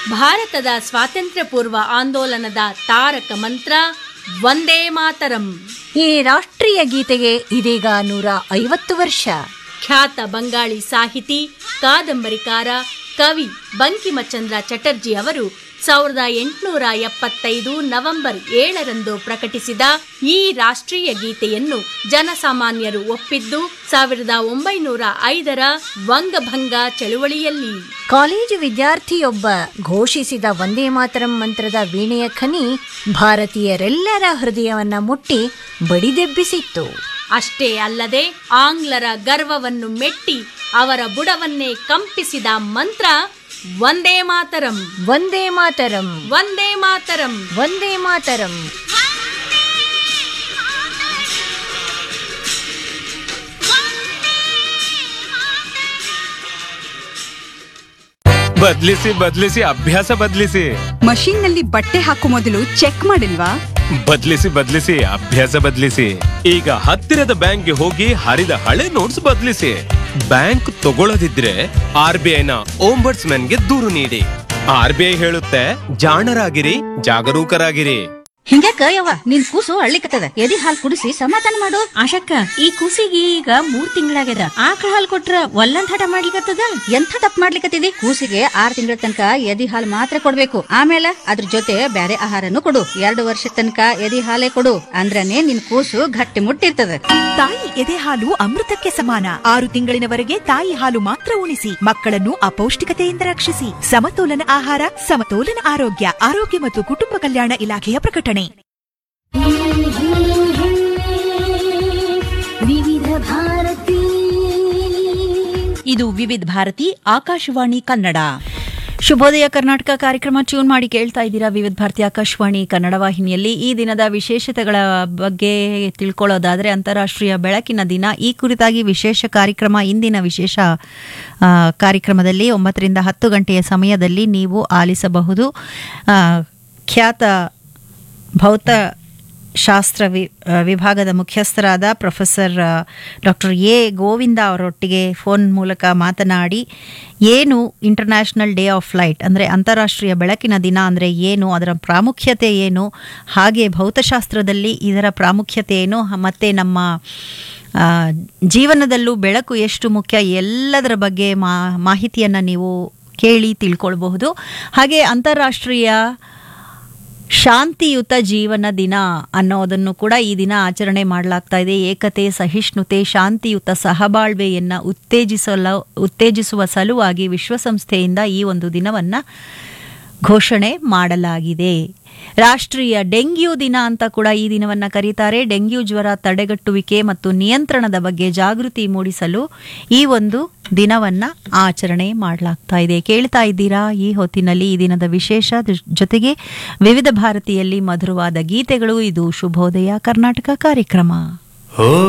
ಭಾರತದ ಸ್ವಾತಂತ್ರ್ಯ ಪೂರ್ವ ಆಂದೋಲನದ ತಾರಕ ಮಂತ್ರ ವಂದೇ ಮಾತರಂ ಈ ರಾಷ್ಟ್ರೀಯ ಗೀತೆಗೆ ಇದೀಗ ನೂರ ಐವತ್ತು ವರ್ಷ ಖ್ಯಾತ ಬಂಗಾಳಿ ಸಾಹಿತಿ ಕಾದಂಬರಿಕಾರ ಕವಿ ಬಂಕಿಮಚಂದ್ರ ಚಟರ್ಜಿ ಅವರು ಸಾವಿರದ ಎಂಟುನೂರ ಎಪ್ಪತ್ತೈದು ನವೆಂಬರ್ ಏಳರಂದು ಪ್ರಕಟಿಸಿದ ಈ ರಾಷ್ಟ್ರೀಯ ಗೀತೆಯನ್ನು ಜನಸಾಮಾನ್ಯರು ಒಪ್ಪಿದ್ದು ಸಾವಿರದ ಒಂಬೈನೂರ ಐದರ ವಂಗಭಂಗ ಚಳುವಳಿಯಲ್ಲಿ ಕಾಲೇಜು ವಿದ್ಯಾರ್ಥಿಯೊಬ್ಬ ಘೋಷಿಸಿದ ವಂದೇ ಮಾತರಂ ಮಂತ್ರದ ವೀಣೆಯ ಖನಿ ಭಾರತೀಯರೆಲ್ಲರ ಹೃದಯವನ್ನ ಮುಟ್ಟಿ ಬಡಿದೆಬ್ಬಿಸಿತ್ತು ಅಷ್ಟೇ ಅಲ್ಲದೆ ಆಂಗ್ಲರ ಗರ್ವವನ್ನು ಮೆಟ್ಟಿ ಅವರ ಬುಡವನ್ನೇ ಕಂಪಿಸಿದ ಮಂತ್ರ ವಂದೇ ಮಾತರಂ ವಂದೇ ಮಾತರಂ ವಂದೇ ಮಾತರಂ ವಂದೇ ಮಾತರಂ ಬದ್ಲಿಸಿ ಬದ್ಲಿಸಿ ಅಭ್ಯಾಸ ಬದ್ಲಿಸಿ ಮಷೀನ್ ನಲ್ಲಿ ಬಟ್ಟೆ ಹಾಕೋ ಮೊದಲು ಚೆಕ್ ಮಾಡಿಲ್ವಾ ಬದ್ಲಿಸಿ ಬದ್ಲಿಸಿ ಅಭ್ಯಾಸ ಬದ್ಲಿಸಿ ಈಗ ಹತ್ತಿರದ ಬ್ಯಾಂಕ್ಗೆ ಹೋಗಿ ಹರಿದ ಹಳೆ ನೋಟ್ಸ್ ಬದ್ಲಿಸಿ ಬ್ಯಾಂಕ್ ತಗೊಳ್ಳದಿದ್ರೆ ಆರ್ ಬಿ ಐನ ಗೆ ದೂರು ನೀಡಿ ಆರ್ ಬಿ ಐ ಹೇಳುತ್ತೆ ಜಾಣರಾಗಿರಿ ಜಾಗರೂಕರಾಗಿರಿ ಹಿಂಗ್ಯಾಕ ಯವ್ವ ನಿನ್ ಕೂಸು ಅಳ್ಳಿಕತ್ತದ ಎದಿ ಹಾಲ್ ಕುಡಿಸಿ ಸಮಾಧಾನ ಮಾಡು ಆಶಕ್ಕ ಈ ಕೂಸಿಗೆ ಈಗ ಮೂರ್ ತಿಂಗಳಾಗ್ಯದ ಆಕಳ ಹಾಲ್ ಕೊಟ್ರ ಒಲ್ಲಂದ್ ಹಠ ಮಾಡ್ಲಿಕತ್ತದ ಎಂಥ ತಪ್ಪ ಮಾಡ್ಲಿಕತ್ತಿದಿ ಕೂಸಿಗೆ ಆರ್ ತಿಂಗಳ ತನಕ ಎದಿ ಹಾಲ್ ಮಾತ್ರ ಕೊಡ್ಬೇಕು ಆಮೇಲೆ ಅದ್ರ ಜೊತೆ ಬ್ಯಾರೆ ಆಹಾರನು ಕೊಡು ಎರಡು ವರ್ಷ ತನಕ ಎದಿ ಹಾಲೇ ಕೊಡು ಅಂದ್ರನೇ ನಿನ್ ಕೂಸು ಗಟ್ಟಿ ಮುಟ್ಟಿರ್ತದ ತಾಯಿ ಎದೆ ಹಾಲು ಅಮೃತಕ್ಕೆ ಸಮಾನ ಆರು ತಿಂಗಳಿನವರೆಗೆ ತಾಯಿ ಹಾಲು ಮಾತ್ರ ಉಣಿಸಿ ಮಕ್ಕಳನ್ನು ಅಪೌಷ್ಟಿಕತೆಯಿಂದ ರಕ್ಷಿಸಿ ಸಮತೋಲನ ಆಹಾರ ಸಮತೋಲನ ಆರೋಗ್ಯ ಆರೋಗ್ಯ ಮತ್ತು ಕುಟುಂಬ ಕಲ್ಯಾಣ ಇಲಾಖೆಯ ಪ್ರಕಟಣೆ ವಿವಿಧ ಭಾರತಿ ಇದು ವಿವಿಧ ಭಾರತಿ ಆಕಾಶವಾಣಿ ಕನ್ನಡ ಶುಭೋದಯ ಕರ್ನಾಟಕ ಕಾರ್ಯಕ್ರಮ ಟ್ಯೂನ್ ಮಾಡಿ ಕೇಳ್ತಾ ಇದ್ದೀರಾ ವಿವಿಧ ಭಾರತಿ ಆಕಾಶವಾಣಿ ಕನ್ನಡ ವಾಹಿನಿಯಲ್ಲಿ ಈ ದಿನದ ವಿಶೇಷತೆಗಳ ಬಗ್ಗೆ ತಿಳ್ಕೊಳ್ಳೋದಾದರೆ ಅಂತಾರಾಷ್ಟ್ರೀಯ ಬೆಳಕಿನ ದಿನ ಈ ಕುರಿತಾಗಿ ವಿಶೇಷ ಕಾರ್ಯಕ್ರಮ ಇಂದಿನ ವಿಶೇಷ ಆ, ಕಾರ್ಯಕ್ರಮದಲ್ಲಿ ಒಂಬತ್ತರಿಂದ ಹತ್ತು ಗಂಟೆಯ ಸಮಯದಲ್ಲಿ ನೀವು ಆಲಿಸಬಹುದು ಆ, ಖ್ಯಾತ ಭೌತ ಶಾಸ್ತ್ರ ವಿ ಆ, ವಿಭಾಗದ ಮುಖ್ಯಸ್ಥರಾದ ಪ್ರೊಫೆಸರ್ ಡಾಕ್ಟರ್ ಎ ಗೋವಿಂದ ಅವರೊಟ್ಟಿಗೆ ಫೋನ್ ಮೂಲಕ ಮಾತನಾಡಿ ಏನು ಇಂಟರ್ನ್ಯಾಷನಲ್ ಡೇ ಆಫ್ ಲೈಟ್ ಅಂದರೆ ಅಂತಾರಾಷ್ಟ್ರೀಯ ಬೆಳಕಿನ ದಿನ ಅಂದರೆ ಏನು ಅದರ ಪ್ರಾಮುಖ್ಯತೆ ಏನು ಹಾಗೆ ಭೌತಶಾಸ್ತ್ರದಲ್ಲಿ ಇದರ ಪ್ರಾಮುಖ್ಯತೆ ಏನು ಹ- ಮತ್ತು ನಮ್ಮ ಆ, ಜೀವನದಲ್ಲೂ ಬೆಳಕು ಎಷ್ಟು ಮುಖ್ಯ ಎಲ್ಲದರ ಬಗ್ಗೆ ಮಾ ಮಾಹಿತಿಯನ್ನು ನೀವು ಕೇಳಿ ತಿಳ್ಕೊಳ್ಬಹುದು ಹಾಗೆ ಅಂತಾರಾಷ್ಟ್ರೀಯ ಶಾಂತಿಯುತ ಜೀವನ ದಿನ ಅನ್ನೋದನ್ನು ಕೂಡ ಈ ದಿನ ಆಚರಣೆ ಮಾಡಲಾಗ್ತಾ ಇದೆ ಏಕತೆ ಸಹಿಷ್ಣುತೆ ಶಾಂತಿಯುತ ಸಹಬಾಳ್ವೆಯನ್ನು ಉತ್ತೇಜಿಸಲು ಉತ್ತೇಜಿಸುವ ಸಲುವಾಗಿ ವಿಶ್ವಸಂಸ್ಥೆಯಿಂದ ಈ ಒಂದು ದಿನವನ್ನು ಘೋಷಣೆ ಮಾಡಲಾಗಿದೆ ರಾಷ್ಟ್ರೀಯ ಡೆಂಗ್ಯೂ ದಿನ ಅಂತ ಕೂಡ ಈ ದಿನವನ್ನು ಕರೀತಾರೆ ಡೆಂಗ್ಯೂ ಜ್ವರ ತಡೆಗಟ್ಟುವಿಕೆ ಮತ್ತು ನಿಯಂತ್ರಣದ ಬಗ್ಗೆ ಜಾಗೃತಿ ಮೂಡಿಸಲು ಈ ಒಂದು ದಿನವನ್ನ ಆಚರಣೆ ಮಾಡಲಾಗ್ತಾ ಇದೆ ಕೇಳ್ತಾ ಇದ್ದೀರಾ ಈ ಹೊತ್ತಿನಲ್ಲಿ ಈ ದಿನದ ವಿಶೇಷ ದ- ಜೊತೆಗೆ ವಿವಿಧ ಭಾರತೀಯಲ್ಲಿ ಮಧುರವಾದ ಗೀತೆಗಳು ಇದು ಶುಭೋದಯ ಕರ್ನಾಟಕ ಕಾರ್ಯಕ್ರಮ ಓ